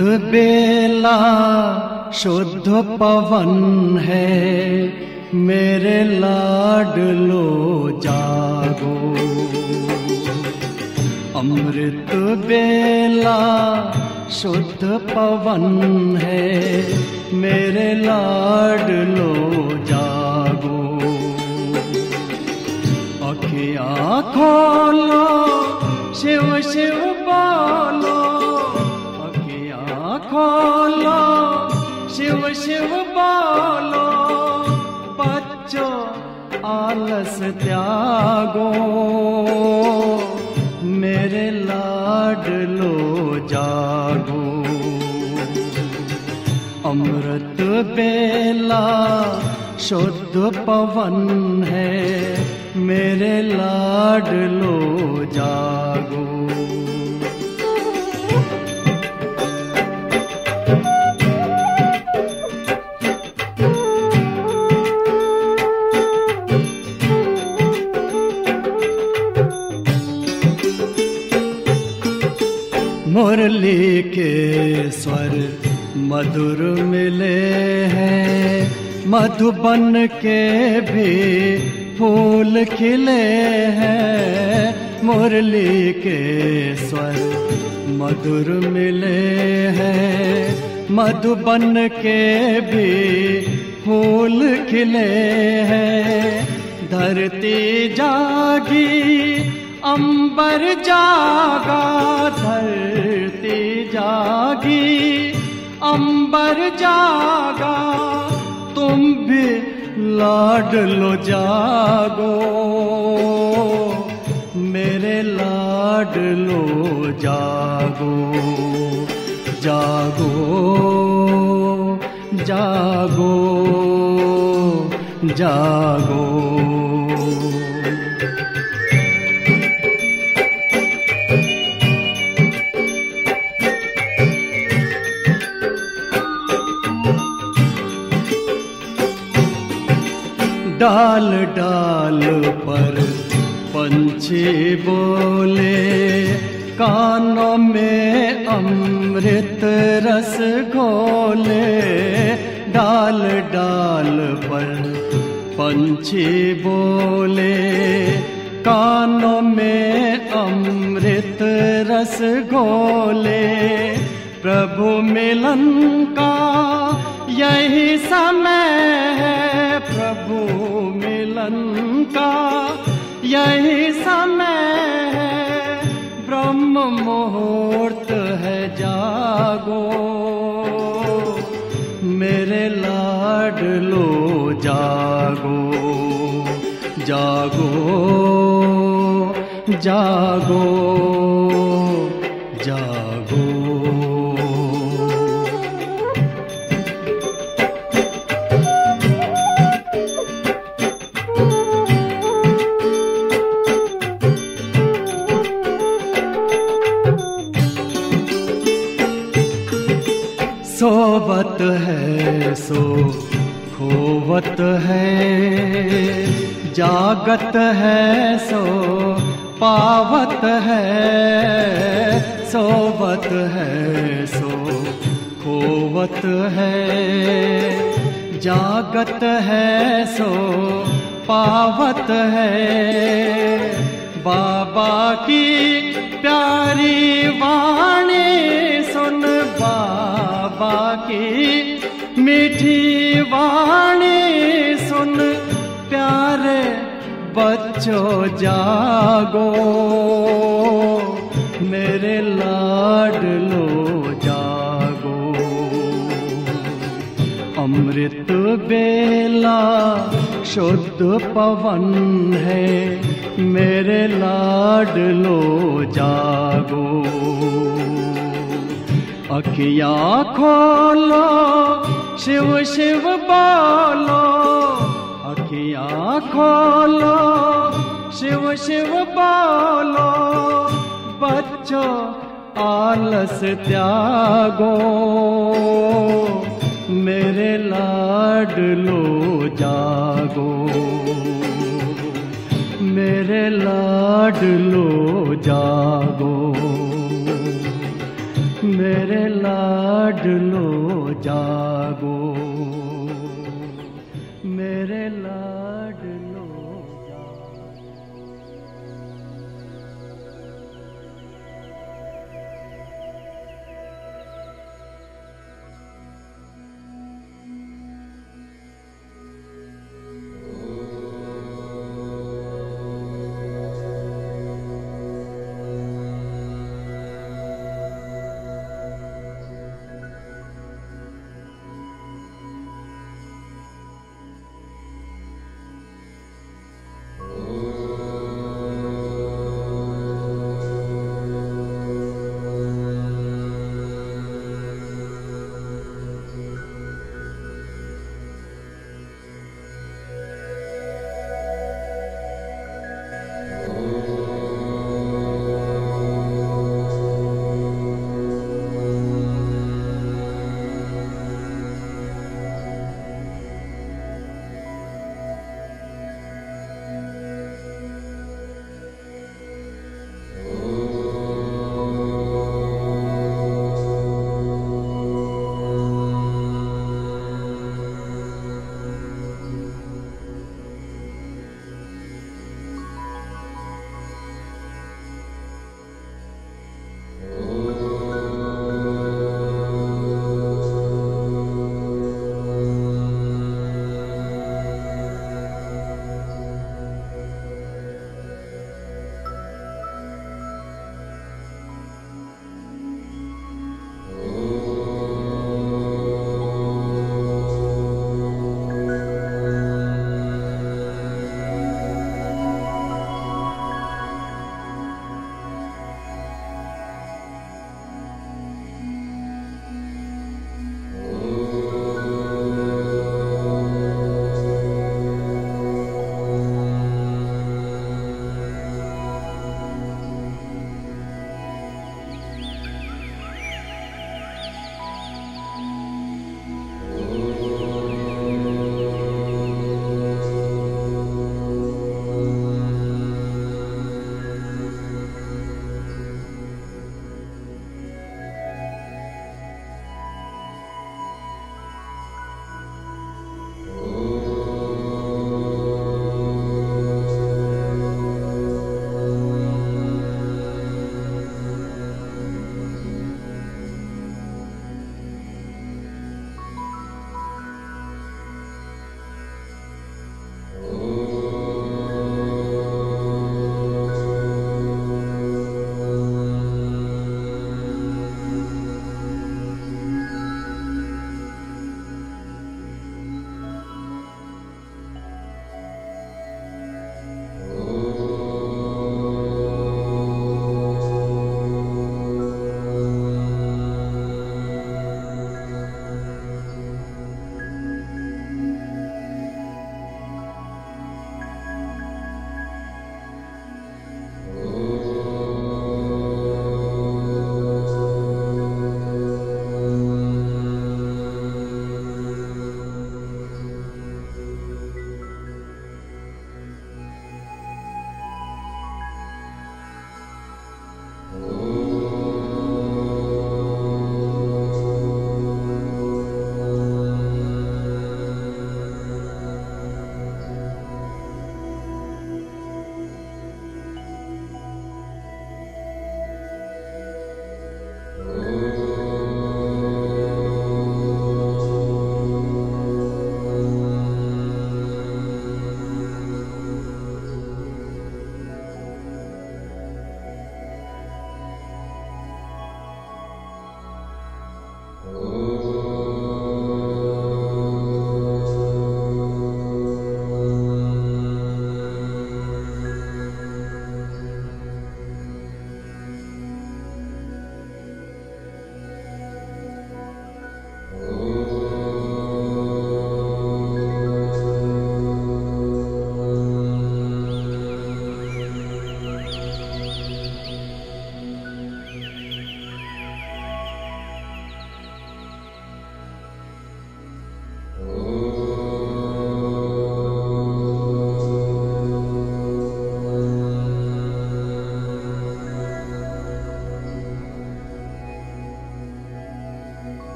बेला शुद्ध पवन है मेरे लाडलो जागो अमृत बेला शुद्ध पवन है मेरे लाडलो जागो अखियाँ खोलो शिव शिव बोलो अखियाँ खोलो शिव शिव बोलो बच्चों आलस त्यागो मेरे लाडलो जागो अमृत बेला शुद्ध पवन है मेरे लाडलो जागो मुरली के स्वर मधुर मिले हैं मधुबन के भी फूल खिले हैं मुरली के स्वर मधुर मिले हैं मधुबन के भी फूल खिले हैं धरती जागी अंबर जागा धरती जागी अंबर जागा तुम भी लाडलो जागो मेरे लाडलो जागो जागो जागो जागो डाल डाल पर पंछी बोले कानों में अमृत रस घोले डाल डाल पर पंछी बोले कानों में अमृत रस घोले प्रभु मिलन का यही समय है प्रभु मिलन का यही समय है ब्रह्म मुहूर्त है जागो मेरे लाडलो जागो जागो जागो जागो सोवत है सो खोवत है जागत है सो पावत है सोवत है सो खोवत है जागत है सो पावत है बाबा की प्यारी वाणी सुन बाबा की मीठी वाणी सुन प्यारे बच्चों जागो मेरे लाडलो जागो अमृत बेला शुद्ध पवन है मेरे लाडलो जागो अखिया खोलो शिव शिव बोलो अखिया खोलो शिव शिव बोलो बच्चों आलस त्यागो मेरे लाडलो जागो मेरे लाडलो जागो मेरे लाडलो जागो मेरे लाडलो जागो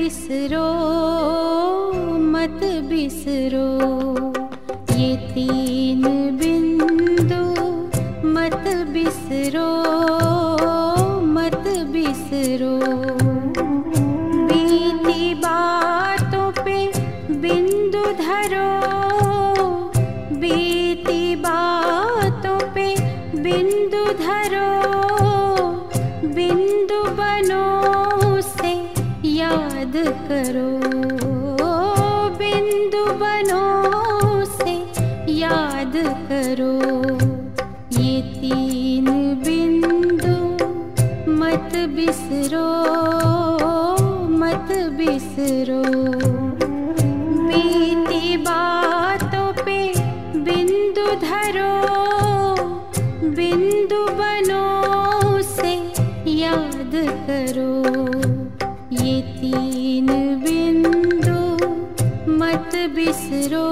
बिसरो मत बिसरो ये तीन बिंदु मत बिसरो मत बिसरो बीती बातों पे बिंदु धरो बीती बातों पे बिंदु धरो बिंदु बनो से याद करो बिंदु बनो से याद करो ये तीन बिंदु मत बिसरो मत बिसरो बीती बातों पे बिंदु धरो बिंदु बनो से याद करो ये तीन बिंदु मत बिसरो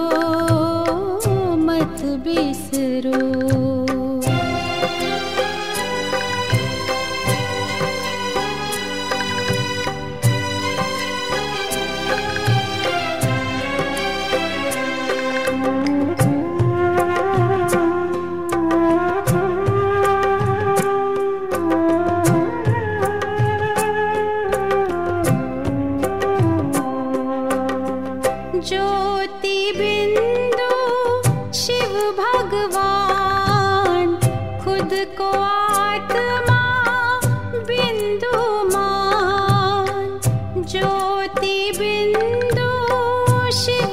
मत बिसरो ज्योति बिंदु शिव भगवान खुद को आत्मा बिंदु मान ज्योति बिंदु शिव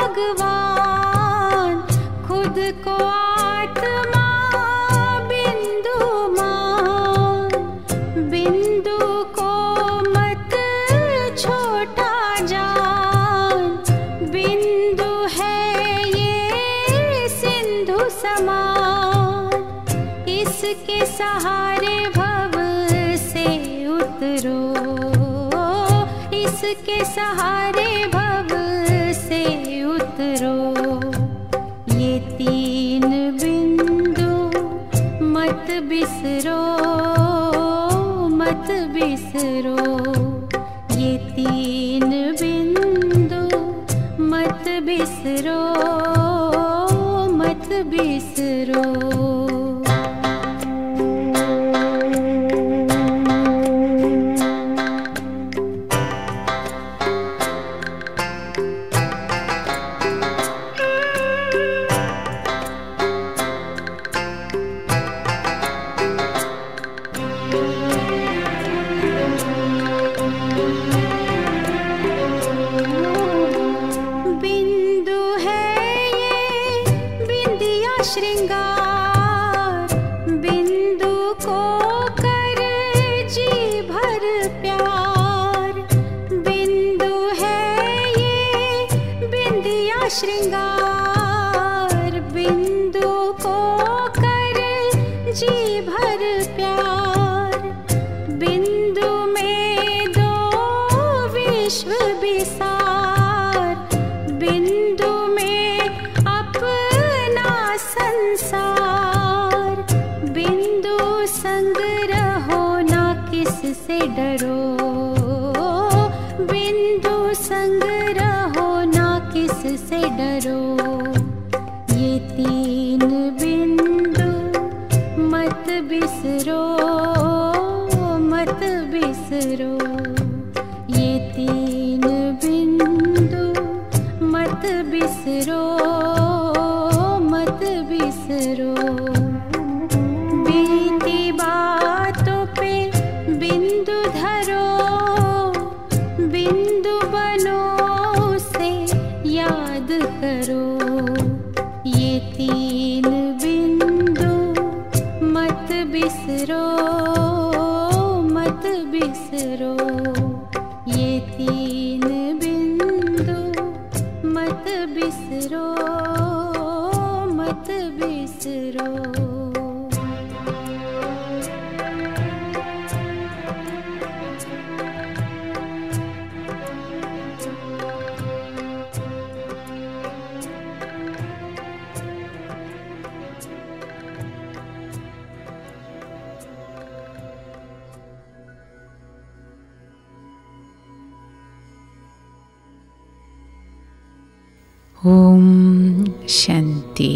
भगवान खुद को आत्मा बिंदु मान बिंदु को मत छोटा जान बिंदु है ये सिंधु समान इसके सहारे भव से उतरो इसके सहारे भव से उतरो ये तीन बिंदु मत बिसरो मत बिसरो ये तीन बिंदु मत बिसरो मत बिसरो बिंदु है ये बिंदिया श्रृंगार बिंदु को कर जी भर प्यार बिंदु है ये बिंदिया श्रृंगार बिंदु को कर जी भर प्यार बिंदु में दो विश्व विसार बिंदु में अपना संसार बिंदु संग रहो ना किस से डरो बिंदु संग रहो ना किस से डरो ये तीन बिंदु मत बिसरो मत बिसरो ये तीन बिंदु मत बिसरो मत बिसरो बीती बातों पे बिंदु धरो बिंदु बनो से याद करो ये तीन बिंदु मत बिसरो मत बिसरो ये तीन बिंदु मत बिसरो मत बिसरो ഓം ശാന്തി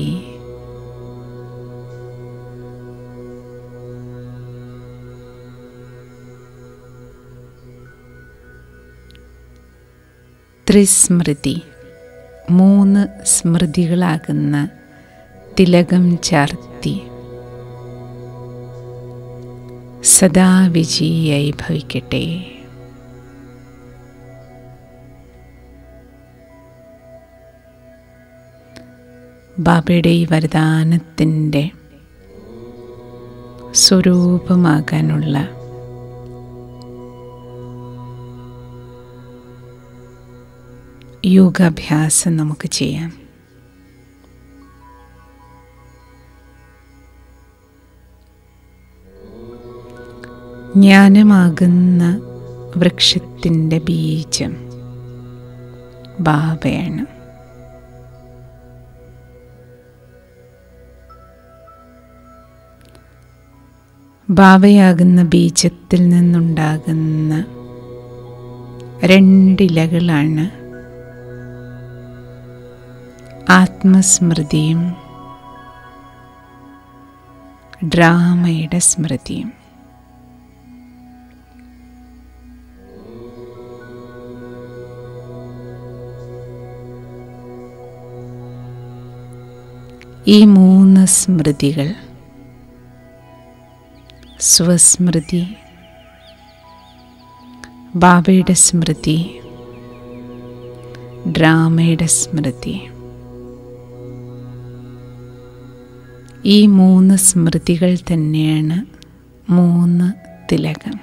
ത്രിസ്മൃതി മൂന്ന് സ്മൃതികളാകുന്ന തിലകം ചാർത്തി സദാ വിജയിയായി ഭവിക്കട്ടെ ബാബയുടെ ഈ വരദാനത്തിൻ്റെ സ്വരൂപമാകാനുള്ള യോഗാഭ്യാസം നമുക്ക് ചെയ്യാം ജ്ഞാനമാകുന്ന വൃക്ഷത്തിൻ്റെ ബീജം ബാബയാണ് ബാബയാകുന്ന ബീജത്തിൽ നിന്നുണ്ടാകുന്ന രണ്ടിലകളാണ് ആത്മസ്മൃതിയും ഡ്രാമയുടെ സ്മൃതിയും ഈ മൂന്ന് സ്മൃതികൾ സ്വസ്മൃതി ബാബയുടെ സ്മൃതി ഡ്രാമയുടെ സ്മൃതി ഈ മൂന്ന് സ്മൃതികൾ തന്നെയാണ് മൂന്ന് തിലകം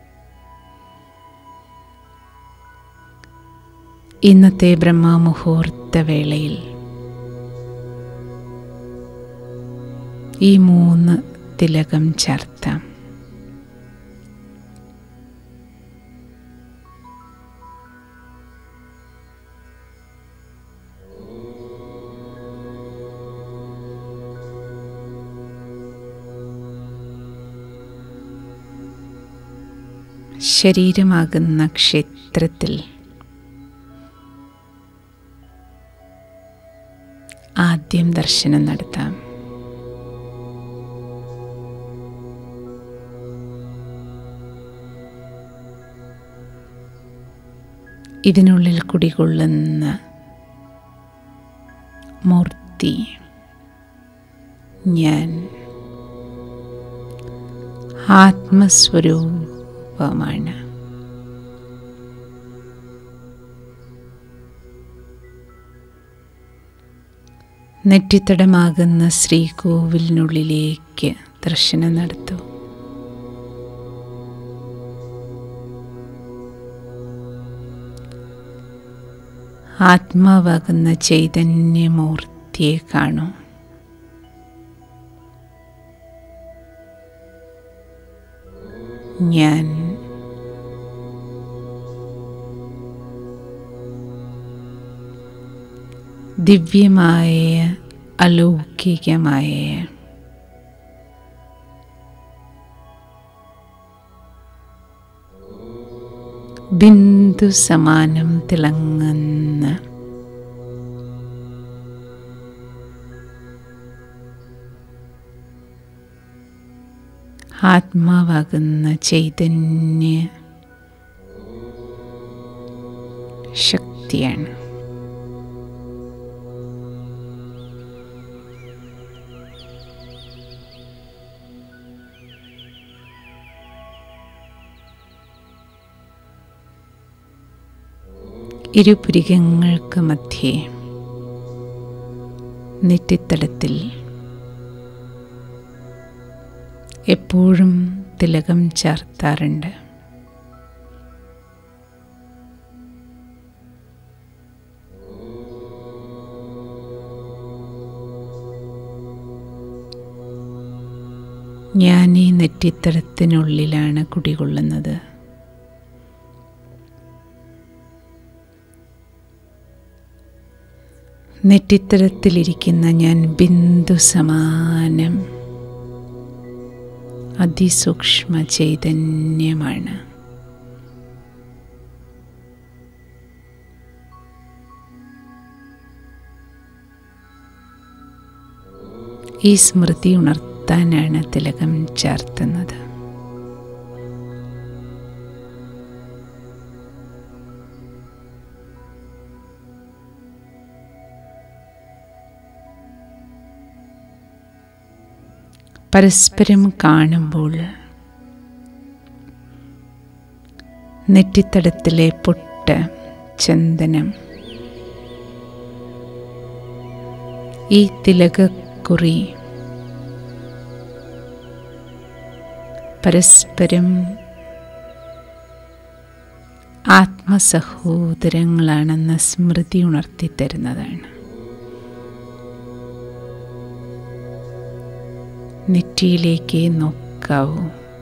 ഇന്നത്തെ ബ്രഹ്മമുഹൂർത്ത വേളയിൽ ഈ മൂന്ന് തിലകം ചേർത്താം ശരീരമാകുന്ന ക്ഷേത്രത്തിൽ ആദ്യം ദർശനം നടത്താം ഇതിനുള്ളിൽ കുടികൊള്ളുന്ന മൂർത്തി ഞാൻ ആത്മസ്വരൂപമാണ് നെറ്റിത്തടമാകുന്ന ശ്രീകോവിലിനുള്ളിലേക്ക് ദർശനം നടത്തൂ ആത്മാവാകുന്ന ചൈതന്യമൂർത്തിയെ കാണൂ ഞാൻ ദിവ്യമായ അലൗകികമായ ബിന്ദു സമാനം തിളങ്ങുന്ന ആത്മാവാകുന്ന ചൈതന്യ ശക്തിയാണ് ഇരുപുരികങ്ങൾക്ക് മധ്യേ നെറ്റിത്തടത്തിൽ എപ്പോഴും തിലകം ചാർത്താറുണ്ട് ഞാൻ ഈ നെറ്റിത്തടത്തിനുള്ളിലാണ് കുടികൊള്ളുന്നത് നെറ്റിത്തടത്തിലിരിക്കുന്ന ഞാൻ ബിന്ദു സമാനം അതിസൂക്ഷ്മ ചൈതന്യമാണ് ഈ സ്മൃതി ഉണർത്താനാണ് തിലകം ചാർത്തുന്നത് പരസ്പരം കാണുമ്പോൾ നെറ്റിത്തടത്തിലെ പൊട്ട് ചന്ദനം ഈ തിലകക്കുറി പരസ്പരം ആത്മസഹോദരങ്ങളാണെന്ന സ്മൃതി ഉണർത്തിത്തരുന്നതാണ് നെറ്റിയിലേക്ക് നോക്കാവൂ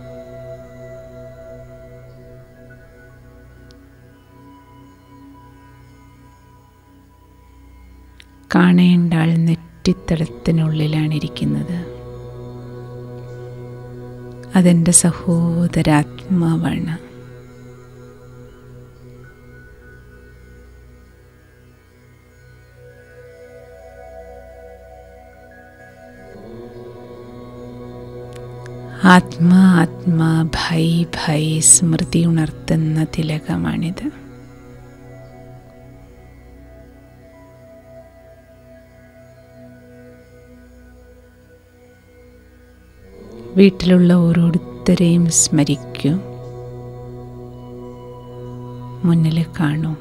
കാണേണ്ട ആൾ നെറ്റിത്തടത്തിനുള്ളിലാണ് ഇരിക്കുന്നത് അതെൻ്റെ സഹോദരാത്മാവാണ് ആത്മാ ആത്മാ ഭൈ ഭൈ സ്മൃതി ഉണർത്തുന്ന തിലകമാണിത് വീട്ടിലുള്ള ഓരോരുത്തരെയും സ്മരിക്കൂ മുന്നിൽ കാണൂ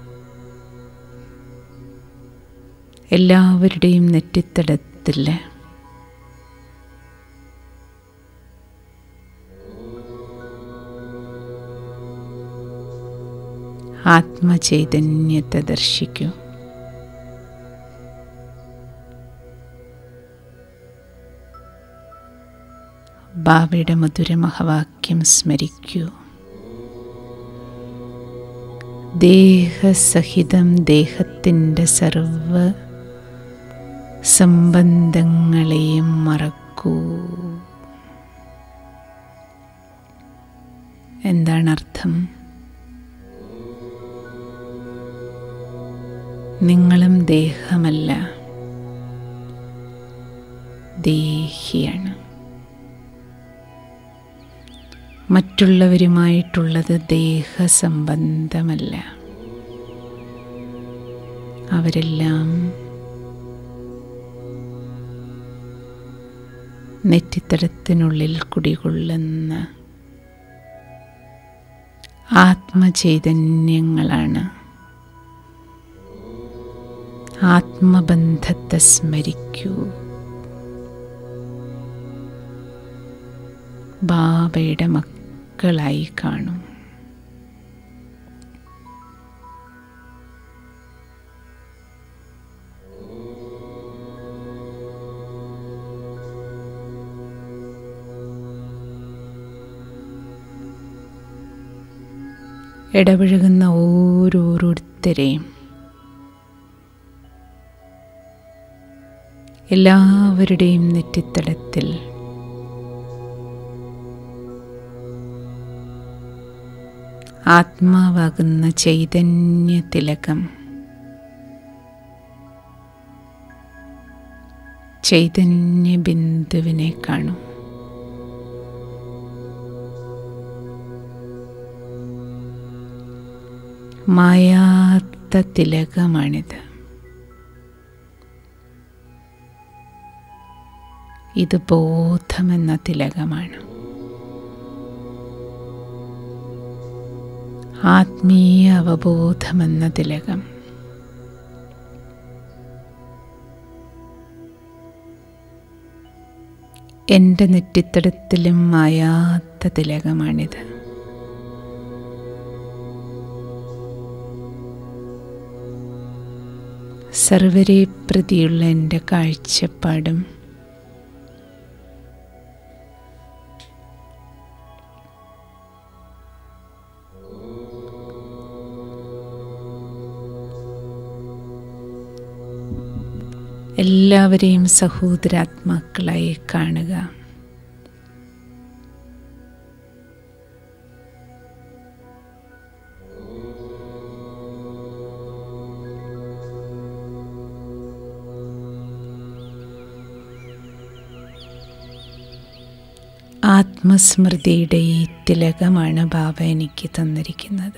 എല്ലാവരുടെയും നെറ്റിത്തടത്തിൽ ആത്മചൈതന്യത്തെ ദർശിക്കൂ ബാബയുടെ മധുരമഹവാക്യം സ്മരിക്കൂ ദേഹസഹിതം ദേഹത്തിൻ്റെ സർവ സംബന്ധങ്ങളെയും മറക്കൂ എന്താണ് അർത്ഥം നിങ്ങളും ദേഹമല്ല ദേഹിയാണ് മറ്റുള്ളവരുമായിട്ടുള്ളത് ദേഹസംബന്ധമല്ല അവരെല്ലാം നെറ്റിത്തടത്തിനുള്ളിൽ കുടികൊള്ളുന്ന ആത്മചൈതന്യങ്ങളാണ് ആത്മബന്ധത്തെ സ്മരിക്കൂ ബാബയുടെ മക്കളായി കാണും ഇടപഴകുന്ന ഓരോരുത്തരെയും എല്ലാവരുടെയും നെറ്റിത്തടത്തിൽ ആത്മാവാകുന്ന ചൈതന്യ തിലകം ചൈതന്യ ബിന്ദുവിനെ കാണും മായാത്ത തിലകമാണിത് ഇത് ബോധമെന്ന തിലകമാണ് ആത്മീയ അവബോധമെന്ന തിലകം എൻ്റെ നെറ്റിത്തടത്തിലും മായാത്ത തിലകമാണിത് സർവരെ പ്രതിയുള്ള എൻ്റെ കാഴ്ചപ്പാടും എല്ലാവരെയും സഹോദരാത്മാക്കളായി കാണുക ആത്മസ്മൃതിയുടെ ഈ തിലകമാണ് ബാബ എനിക്ക് തന്നിരിക്കുന്നത്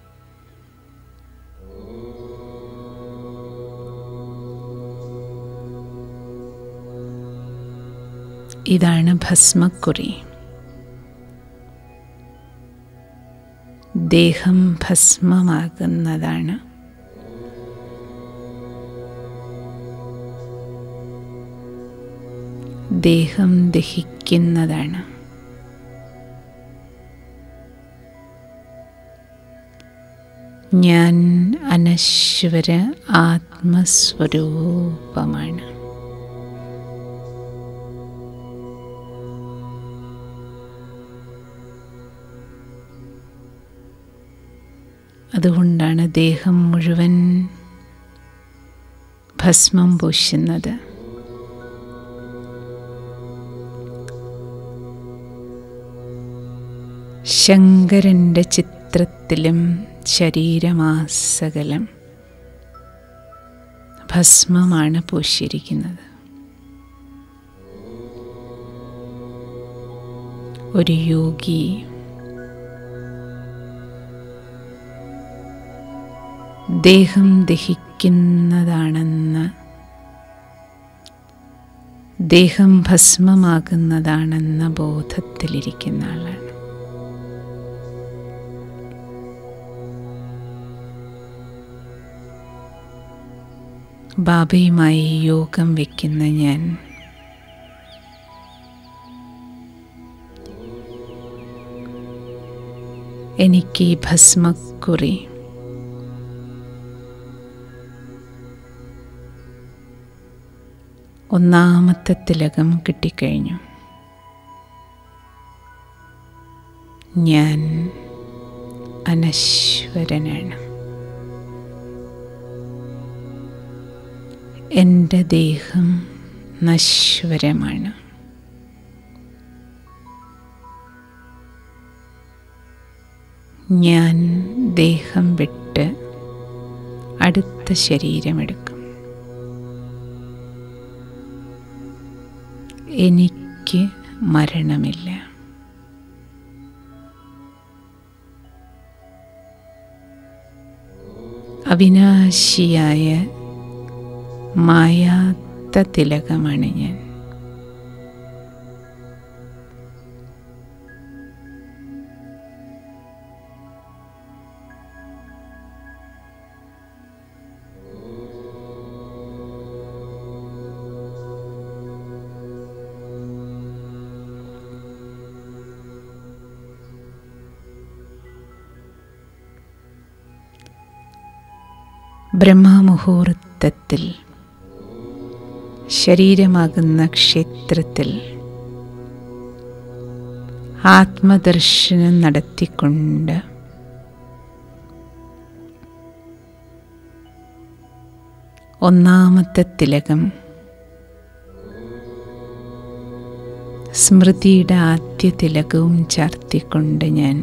ഇതാണ് ഭസ്മക്കുറി ദേഹം ഭസ്മമാകുന്നതാണ് ദേഹം ദഹിക്കുന്നതാണ് ഞാൻ അനശ്വര ആത്മസ്വരൂപമാണ് അതുകൊണ്ടാണ് ദേഹം മുഴുവൻ ഭസ്മം പൂശുന്നത് ശങ്കരൻ്റെ ചിത്രത്തിലും ശരീരമാസകലം ഭസ്മമാണ് പൂശിയിരിക്കുന്നത് ഒരു യോഗി ദേഹം ദഹിക്കുന്നതാണെന്ന് ദേഹം ഭസ്മമാകുന്നതാണെന്ന ബോധത്തിലിരിക്കുന്ന ആളാണ് ബാബയുമായി യോഗം വയ്ക്കുന്ന ഞാൻ എനിക്ക് ഈ ഭസ്മക്കുറി ഒന്നാമത്തെ തിലകം കിട്ടിക്കഴിഞ്ഞു ഞാൻ അനശ്വരനാണ് എൻ്റെ ദേഹം നശ്വരമാണ് ഞാൻ ദേഹം വിട്ട് അടുത്ത ശരീരമെടുക്കും എനിക്ക് മരണമില്ല അവിനാശിയായ മായാത്ത തിലകമാണ് ഞാൻ ബ്രഹ്മമുഹൂർത്തത്തിൽ ശരീരമാകുന്ന ക്ഷേത്രത്തിൽ ആത്മദർശനം നടത്തിക്കൊണ്ട് ഒന്നാമത്തെ തിലകം സ്മൃതിയുടെ ആദ്യ തിലകവും ചാർത്തിക്കൊണ്ട് ഞാൻ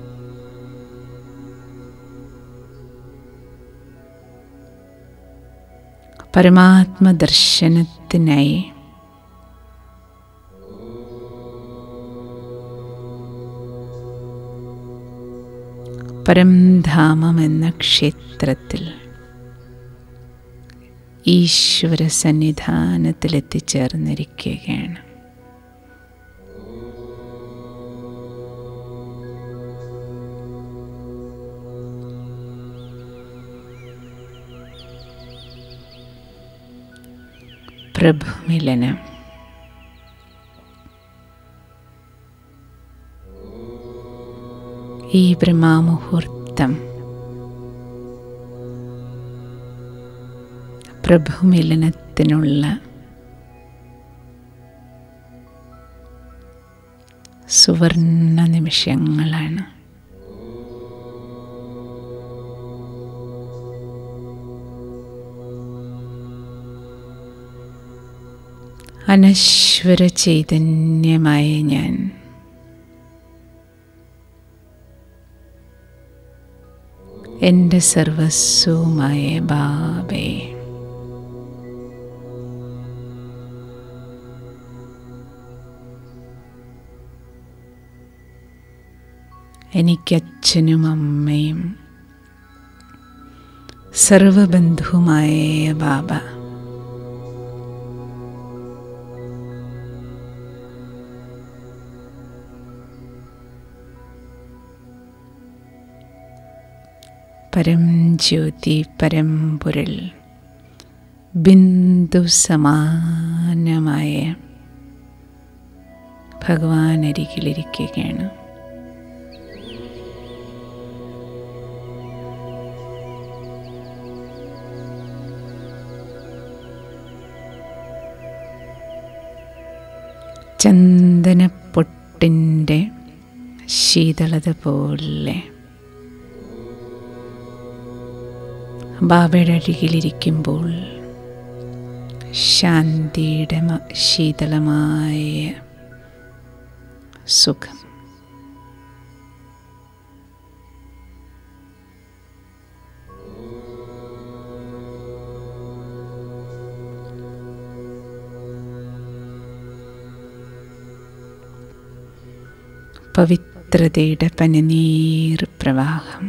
പരമാത്മദർശനത്തിനായി പരംധാമം എന്ന ക്ഷേത്രത്തിൽ ഈശ്വര സന്നിധാനത്തിൽ എത്തിച്ചേർന്നിരിക്കുകയാണ് പ്രഭുമിലനം ഈ ബ്രഹ്മാമുഹൂർത്തം പ്രഭുമിലനത്തിനുള്ള സുവർണ നിമിഷങ്ങളാണ് അനശ്വര ചൈതന്യമായ ഞാൻ എൻ്റെ സർവസ്വമായ ബാബേ എനിക്കച്ഛനും അമ്മയും സർവബന്ധുവുമായ ബാബ പരം ജ്യോതി പരമ്പൊരുൾ ബിന്ദു സമാനമായ ഭഗവാൻ അരികിലിരിക്കുകയാണ് ചന്ദനപ്പൊട്ടിൻ്റെ ശീതളത പോലെ ബാബയുടെ അരികിലിരിക്കുമ്പോൾ ശാന്തിയുടെ മ- ശീതളമായ സുഖം പവിത്രതയുടെ പനിനീർ പ്രവാഹം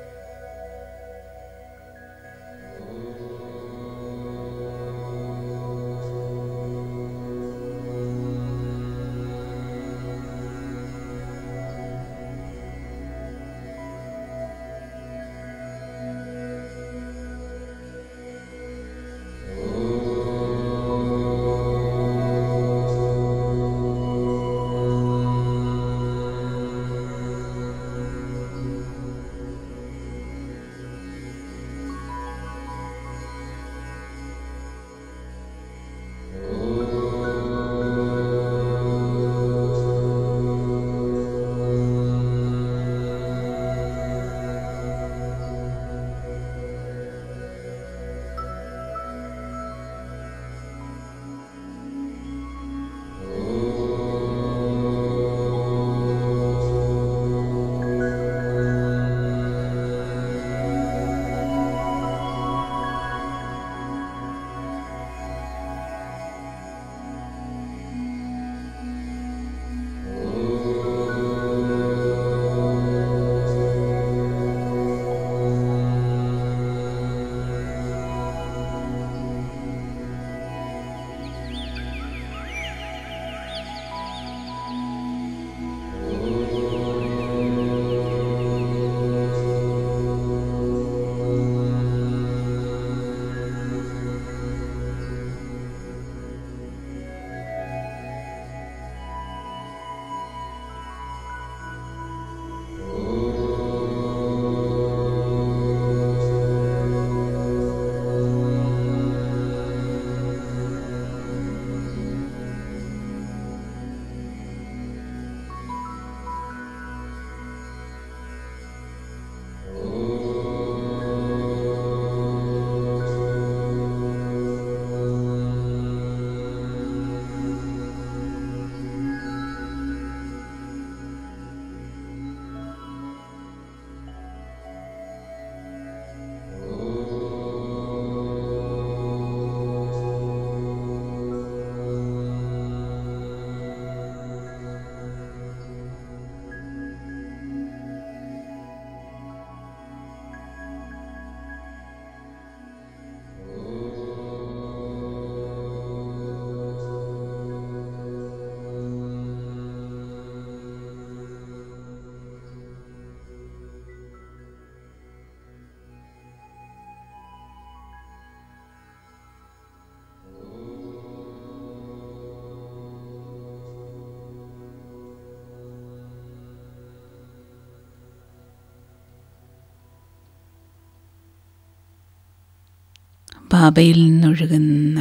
ബാബയിൽ നിന്നൊഴുകുന്ന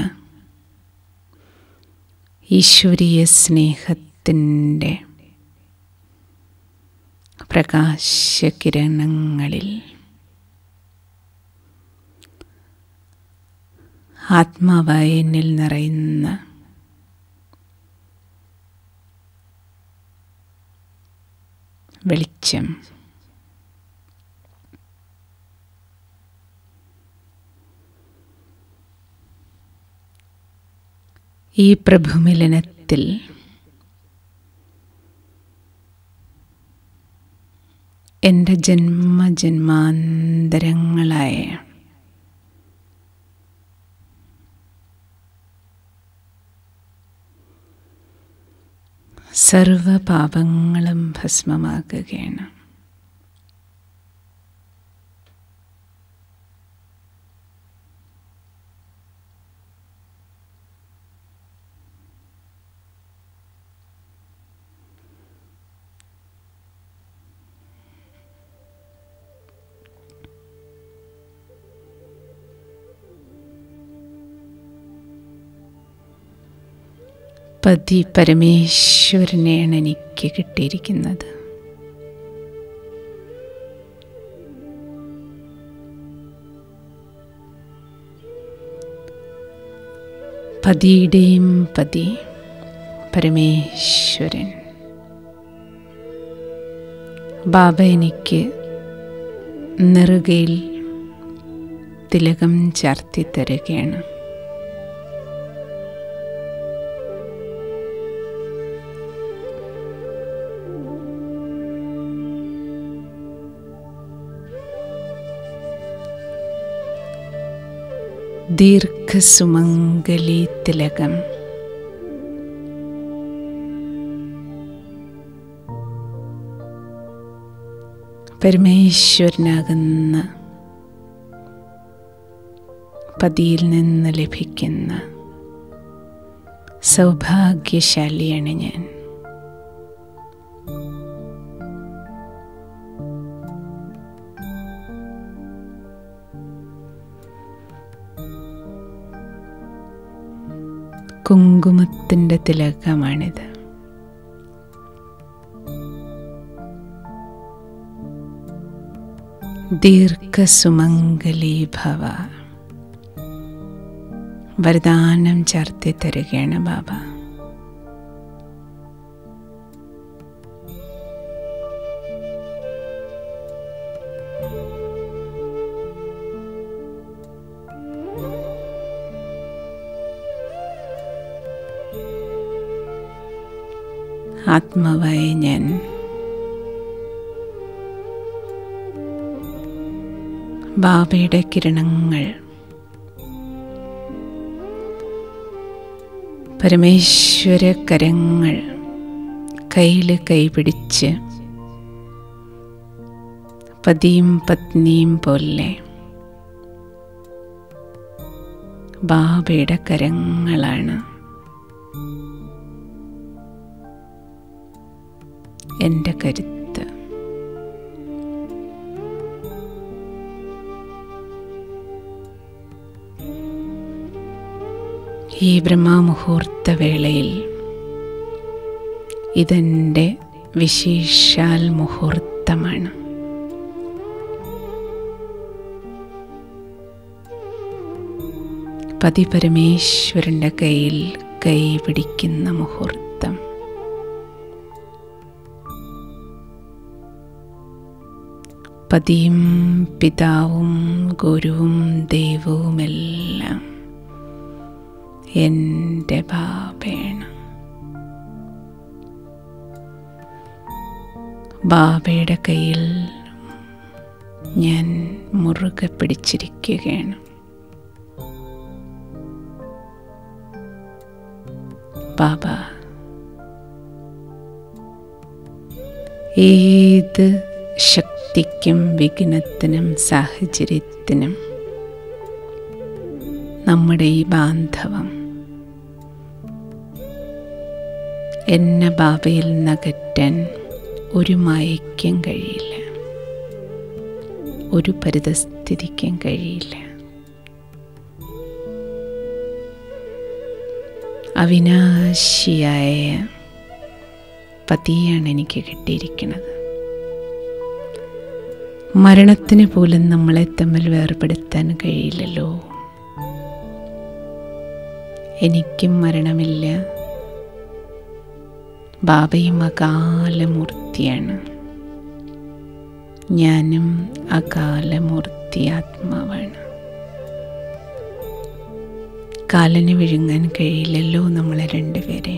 ഈശ്വരീയ സ്നേഹത്തിൻ്റെ പ്രകാശകിരണങ്ങളിൽ ആത്മാവായി എന്നിൽ നിറയുന്ന വെളിച്ചം ഈ പ്രഭുമിലനത്തിൽ എൻ്റെ ജന്മജന്മാന്തരങ്ങളായ സർവപാപങ്ങളും ഭസ്മമാക്കുകയാണ് പതി പരമേശ്വരനെയാണ് എനിക്ക് കിട്ടിയിരിക്കുന്നത് പതിയുടെയും പതി പരമേശ്വരൻ ബാബ എനിക്ക് നെറുകയിൽ തിലകം ചാർത്തി തരികയാണ് ദീർഘസുമംഗലി തിലകം പരമേശ്വരനാകുന്ന പതിയിൽ നിന്ന് ലഭിക്കുന്ന സൗഭാഗ്യശാലിയാണ് ഞാൻ കുങ്കുമത്തിൻ്റെ തിലകമാണിത് ദീർഘസുമംഗലി ഭവ വരദാനം ചാർത്തി തരികയാണ് ബാബ ആത്മാവായ ഞാൻ ബാബയുടെ കിരണങ്ങൾ പരമേശ്വര കരങ്ങൾ കയ്യിൽ കൈപിടിച്ച് പതിയും പത്നിയും പോലെ ബാബയുടെ കരങ്ങളാണ് എൻ്റെ കരുത്ത് ഈ ബ്രഹ്മമുഹൂർത്ത വേളയിൽ ഇതെൻ്റെ വിശേഷാൽ മുഹൂർത്തമാണ് പതി പരമേശ്വരൻ്റെ കയ്യിൽ കൈ പിടിക്കുന്ന മുഹൂർത്തം പതിയും പിതാവും ഗുരുവും ദൈവവുമെല്ലാം എൻ്റെ ബാബയാണ് ബാബയുടെ കയ്യിൽ ഞാൻ മുറുകെ പിടിച്ചിരിക്കുകയാണ് ബാബ ഏത് ശക്തിക്കും വിഘ്നത്തിനും സാഹചര്യത്തിനും നമ്മുടെ ഈ ബാന്ധവം എന്നെ ബാബയിൽ നകറ്റാൻ ഒരു മായയ്ക്കും കഴിയില്ല ഒരു പരിതസ്ഥിതിക്കും കഴിയില്ല അവിനാശിയായ പതിയാണ് എനിക്ക് കിട്ടിയിരിക്കുന്നത് മരണത്തിന് പോലും നമ്മളെ തമ്മിൽ വേർപെടുത്താൻ കഴിയില്ലല്ലോ എനിക്കും മരണമില്ല ബാബയും അകാലമൂർത്തിയാണ് ഞാനും അകാലമൂർത്തി ആത്മാവാണ് കാലന് വിഴുങ്ങാൻ കഴിയില്ലല്ലോ നമ്മളെ രണ്ടുപേരെ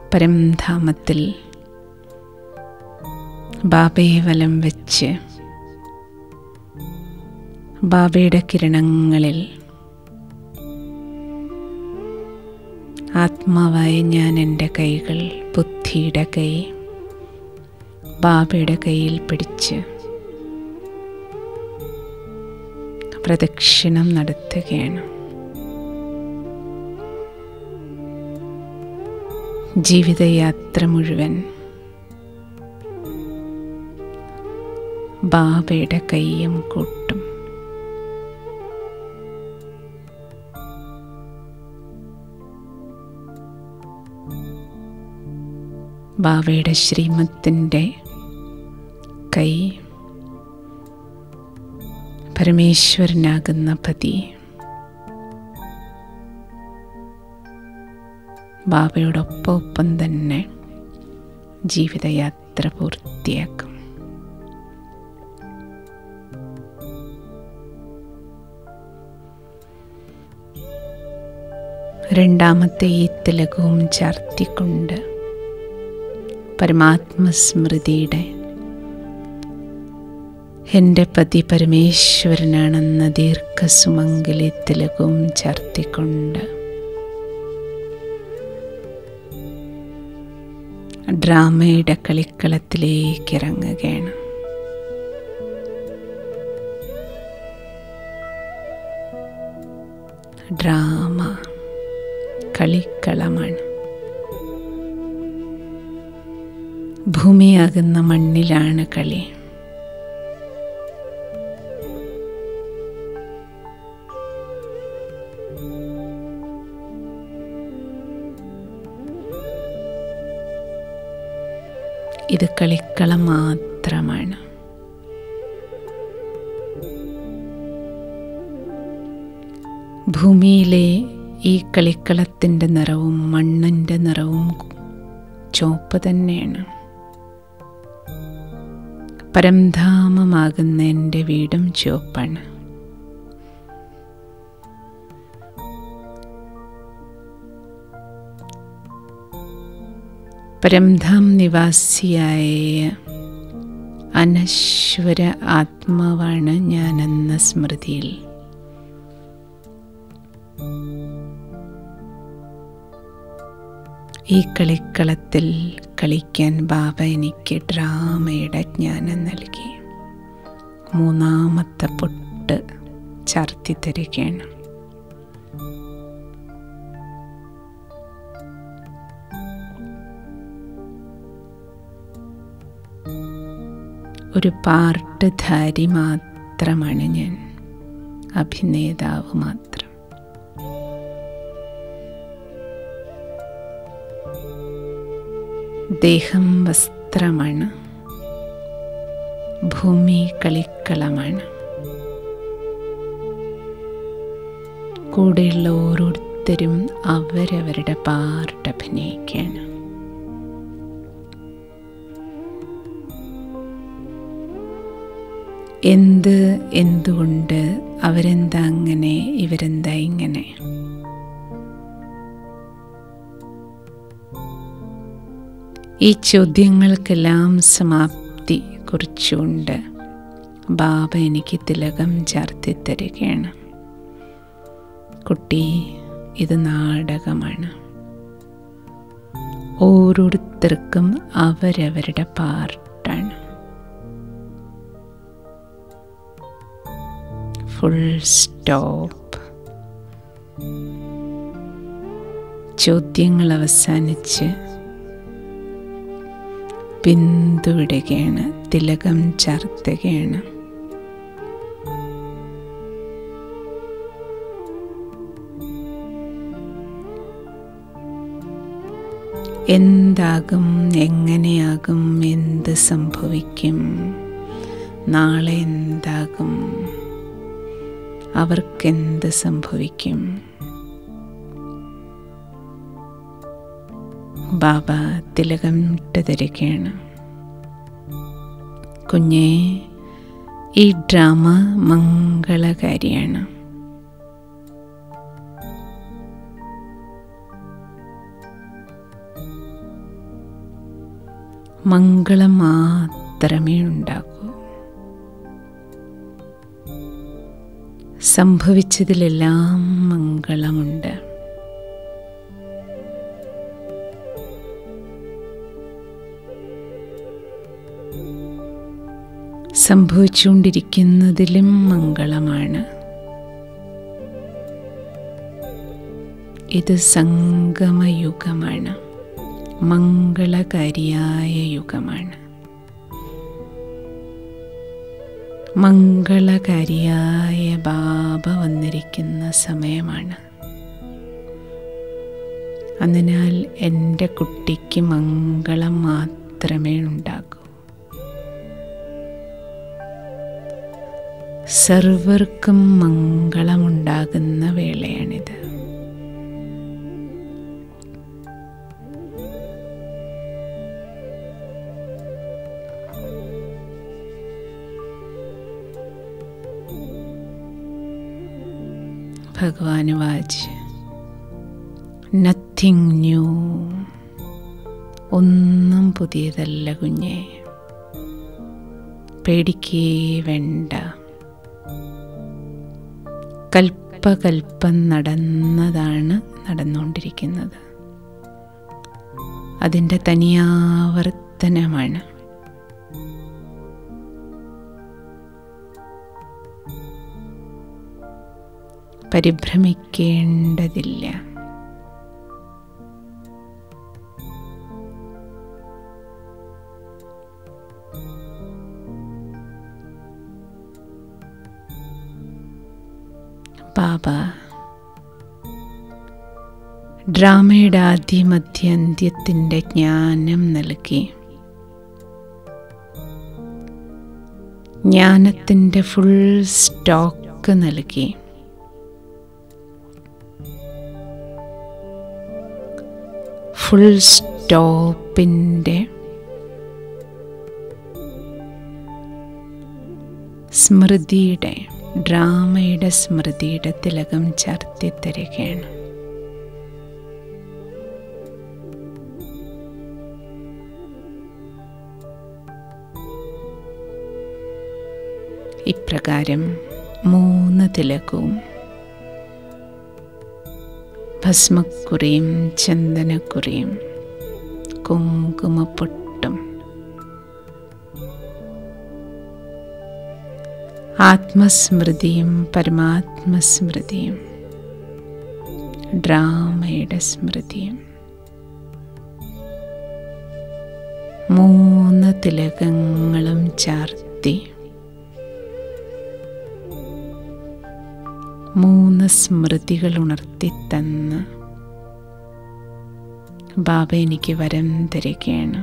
പരംധാമത്തിൽ ബാബയെ വലം വെച്ച് ബാബയുടെ കിരണങ്ങളിൽ ആത്മാവായ ഞാൻ എൻ്റെ കൈകൾ ബുദ്ധിയുടെ കൈ ബാബയുടെ കയ്യിൽ പിടിച്ച് പ്രദക്ഷിണം നടത്തുകയാണ് ജീവിതയാത്ര മുഴുവൻ ബാബയുടെ കയ്യും കൂട്ടും ബാബയുടെ ശ്രീമത്തിൻ്റെ കൈ പരമേശ്വരനാകുന്ന പതി ബാബയോടൊപ്പം തന്നെ ജീവിതയാത്ര പൂർത്തിയാക്കും രണ്ടാമത്തെ ഈ തിലകവും ചാർത്തിക്കൊണ്ട് പരമാത്മസ്മൃതിയുടെ എൻ്റെ പതി പരമേശ്വരനാണെന്ന ദീർഘസുമംഗലി തിലകവും ചാർത്തിക്കൊണ്ട് ഡ്രാമയുടെ കളിക്കളത്തിലേക്ക് ഇറങ്ങുകയാണ് ഡ്രാമ കളിക്കളമാണ് ഭൂമിയാകുന്ന മണ്ണിലാണ് കളി ഇത് കളിക്കളം മാത്രമാണ് ഭൂമിയിലെ ഈ കളിക്കളത്തിൻ്റെ നിറവും മണ്ണിൻ്റെ നിറവും ചുവപ്പ് തന്നെയാണ് പരംധാമമാകുന്ന എൻ്റെ വീടും ചുവപ്പാണ് പരംധാം നിവാസിയായ അനശ്വര ആത്മാവാണ് ഞാനെന്ന സ്മൃതിയിൽ ഈ കളിക്കളത്തിൽ കളിക്കാൻ ബാബ എനിക്ക് ഡ്രാമയുടെ ജ്ഞാനം നൽകി മൂന്നാമത്തെ പൊട്ട് ചാർത്തി തരികയാണ് ഒരു പാർട്ട്ധാരി മാത്രമാണ് ഞാൻ അഭിനേതാവ് മാത്രം ദേഹം വസ്ത്രമാണ് ഭൂമി കളിക്കളമാണ് കൂടെയുള്ള ഓരോരുത്തരും അവരവരുടെ പാർട്ട് അഭിനയിക്കുകയാണ് എന്ത് എന്തുകൊണ്ട് അവരെന്താ അങ്ങനെ ഇവരെന്താ ഇങ്ങനെ ഈ ചോദ്യങ്ങൾക്കെല്ലാം സമാപ്തി കുറിച്ചുകൊണ്ട് ബാബ എനിക്ക് തിലകം ചാർത്തി തരികയാണ് കുട്ടി ഇത് നാടകമാണ് ഓരോരുത്തർക്കും അവരവരുടെ പാർട്ടാണ് ഫുൾ സ്റ്റോപ്പ് ചോദ്യങ്ങൾ അവസാനിച്ച് പിന്തുവിടുകയാണ് തിലകം ചാർത്തുകയാണ് എന്താകും എങ്ങനെയാകും എന്ത് സംഭവിക്കും നാളെ എന്താകും അവർക്കെന്ത് സംഭവിക്കും ബാബ തിലകം ഇട്ട് തരികയാണ് കുഞ്ഞെ ഈ ഡ്രാമ മംഗളകാരിയാണ് മംഗളം മാത്രമേ ഉണ്ടാകൂ സംഭവിച്ചതിലെല്ലാം മംഗളമുണ്ട് സംഭവിച്ചുകൊണ്ടിരിക്കുന്നതിലും മംഗളമാണ് ഇത് സംഗമയുഗമാണ് മംഗളകാരിയായ യുഗമാണ് മംഗളകാരിയായ ബാബ വന്നിരിക്കുന്ന സമയമാണ് അതിനാൽ എൻ്റെ കുട്ടിക്ക് മംഗളം മാത്രമേ ഉണ്ടാകൂ സർവർക്കും മംഗളമുണ്ടാകുന്ന വേളയാണിത് ഭഗവാന് വാച്ച് നത്തിങ് ന്യൂ ഒന്നും പുതിയതല്ല കുഞ്ഞെ പേടിക്കേ വേണ്ട കൽപ്പകൽപ്പം നടന്നതാണ് നടന്നുകൊണ്ടിരിക്കുന്നത് അതിൻ്റെ തനിയാവർത്തനമാണ് പരിഭ്രമിക്കേണ്ടതില്ല ബാബ ഡ്രാമയുടെ ആദ്യമധ്യ അന്ത്യത്തിൻ്റെ ജ്ഞാനം നൽകി ജ്ഞാനത്തിൻ്റെ ഫുൾ സ്റ്റോക്ക് നൽകി ഫുൾ സ്റ്റോപ്പിൻ്റെ സ്മൃതിയുടെ ഡ്രാമയുടെ സ്മൃതിയുടെ തിലകം ചാർത്തി തരികയാണ് ഇപ്രകാരം മൂന്ന് തിലകവും ഭസ്മക്കുറിയും ചന്ദനക്കുറിയും കുങ്കുമപ്പൊട്ടും ആത്മസ്മൃതിയും പരമാത്മസ്മൃതിയും ഡ്രാമയുടെ സ്മൃതിയും മൂന്ന് തിലകങ്ങളും ചാർത്തി മൂന്ന് സ്മൃതികൾ ഉണർത്തിത്തന്ന് ബാബ എനിക്ക് വരം തരികയാണ്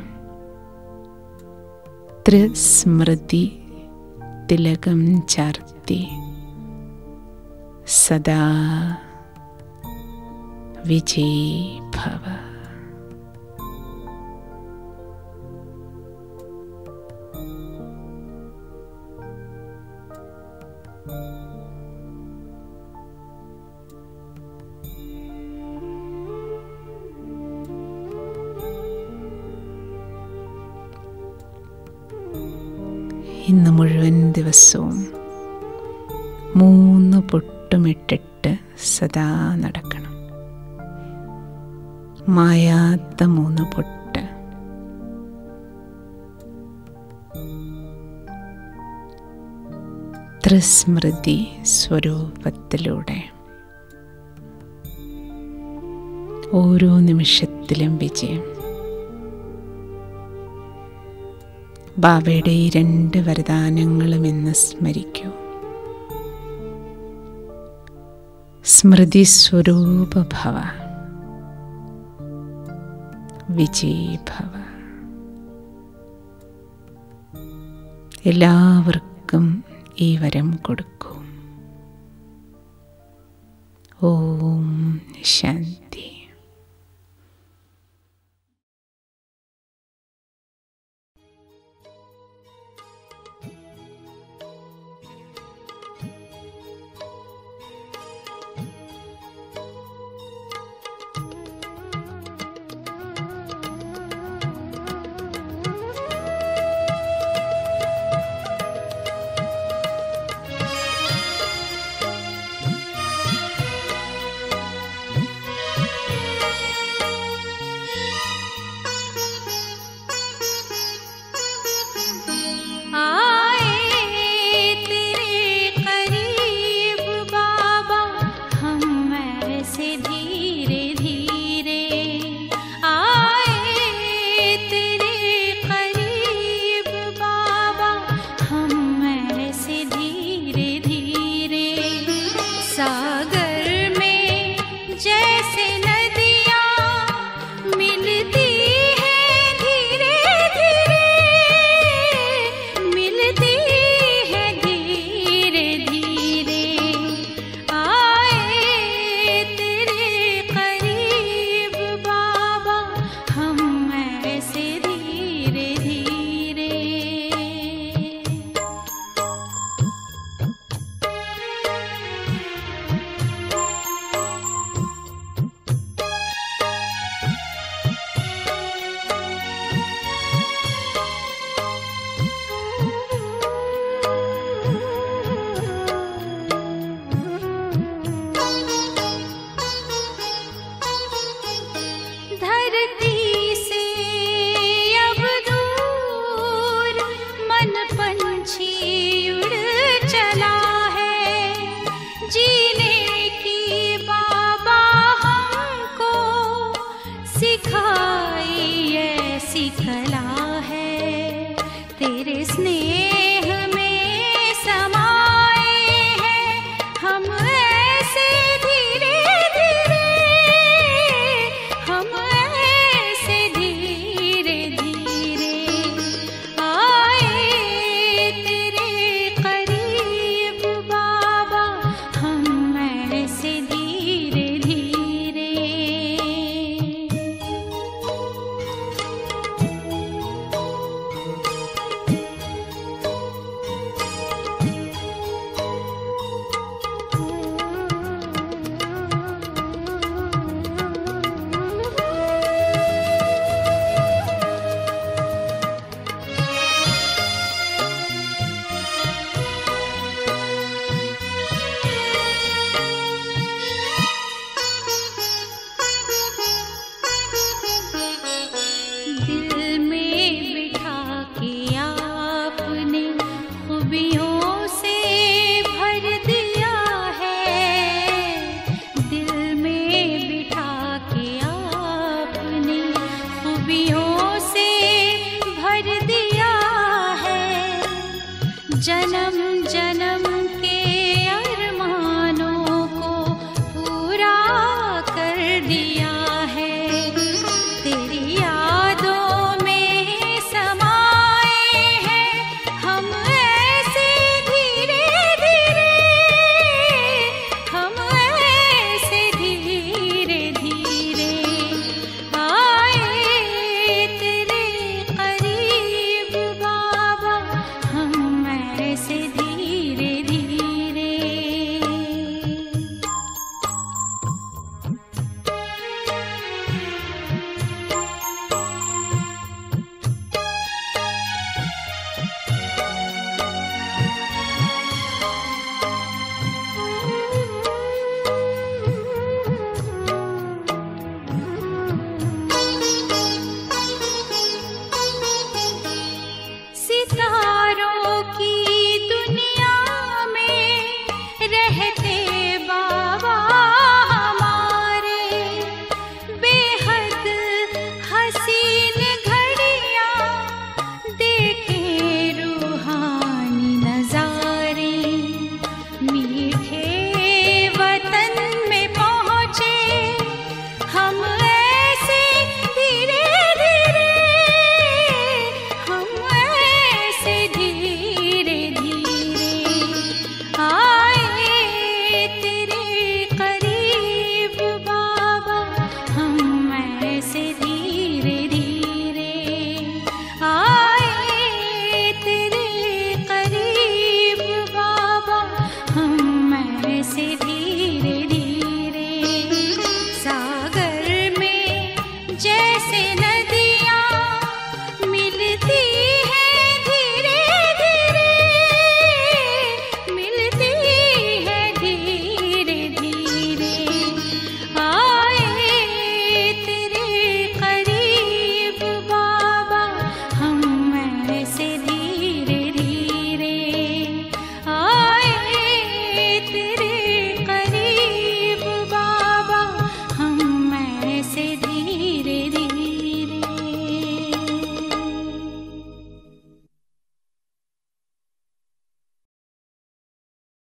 ത്രിസ്മൃതി തിലകം ചാർത്തി സദാ വിജയ് ഭവ ഇന്ന് മുഴുവൻ ദിവസവും മൂന്ന് പൊട്ടുമിട്ടിട്ട് സദാ നടക്കണം മായാത്ത മൂന്ന് പൊട്ട് ത്രിസ്മൃതി സ്വരൂപത്തിലൂടെ ഓരോ നിമിഷത്തിലും വിജയം ബാബയുടെ ഈ രണ്ട് വരദാനങ്ങളും ഇന്ന് സ്മരിക്കൂ സ്മൃതി സ്വരൂപഭവ വിജയീഭവ എല്ലാവർക്കും ഈ വരം കൊടുക്കൂ ഓം ശാന്തി